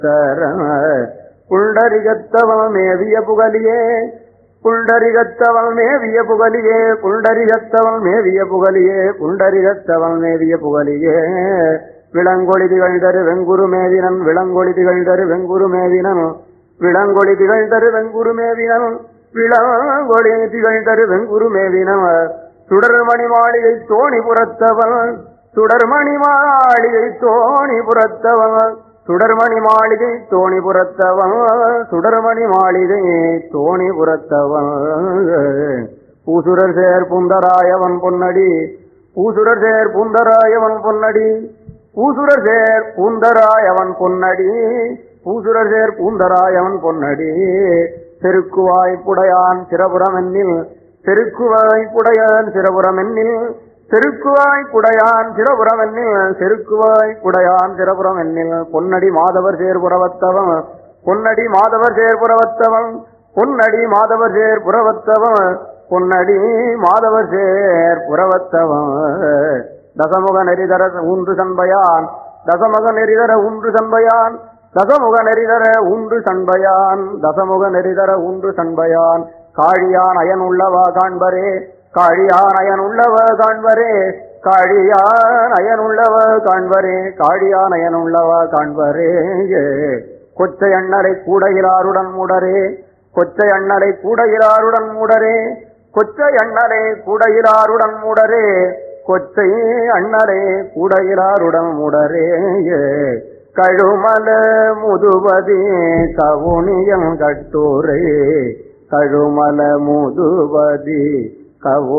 புண்டரிகத்தவம் மேவிய புகலியே புண்டரிகத்தவம் மேவிய புகலியே புண்டரிகத்தவம் மேவிய புகலியே புண்டரிகத்தவம் மேவிய புகலியே விளங்கொளி திகழ்தரு வெங்குரு மேவினன் விளங்கொளி திகழ்தரு வெங்குரு மேவினன் விளங்கொளி திகழ்தரு வெங்குரு மேவினன் விளங்கொளி திகழ்தரு வெங்குரு மேவினன் சுடர்மணி மாளிகை தோணி புறத்தவன் சுடர்மணி மாளிகை தோணி புறத்தவன் சுடர்மணி மாளிகை தோணி புறத்தவன் சுடர்மணி மாளிகை தோணி புறத்தவன் பூசுரர் சேர் புந்தராயவன் பொன்னடி பூசுரர் சேர் புந்தராயவன் பொன்னடி பூசுரர் சேர் பூந்தராயவன் பொன்னடி பூசுரர் சேர் பூந்தராயவன் பொன்னடி செருக்குவாய் புடையான் சிரபுரம் என்னில் செருக்குவாய் புடையான் சிரபுரம் என்னில் செருக்குவாய் குடையான் சிரபுரம் என்னில் செருக்குவாய் குடையான் சிரபுரம் என்னில் பொன்னடி மாதவர் சேர்புறவத்தவன் பொன்னடி மாதவர் சேர்புறவத்தவன் பொன்னடி மாதவர் சேர் புறவத்தவன் பொன்னடி மாதவர் சேர் புறவத்தவன் தசமுக நெறிதர ஊன்று சண்பையான் தசமுக நெறிதர ஊன்று சண்பையான் தசமுக நெறிதர ஊன்று சண்பையான் தசமுக நெறிதர ஊன்று சண்பையான் காழியான் அயன் உள்ளவா காண்பரே காழியான் அயன் உள்ளவ காண்பரே காழியான் அயன் உள்ளவ காண்பரே காழியான் அயன் உள்ளவ காண்பரே கொச்சை அண்ணலை கூடையிலாருடன் மூடரே கொச்சை அண்ணலை கூடையிலாருடன் மூடரே கொச்சை அண்ணலை கூடையிலாருடன் மூடரே கொச்சை அண்ணலை கூடையிலாருடன் மூடரே கழுமல முதுவதி கவுனியம் கட்டூரே கழுமல முதுவதி கவு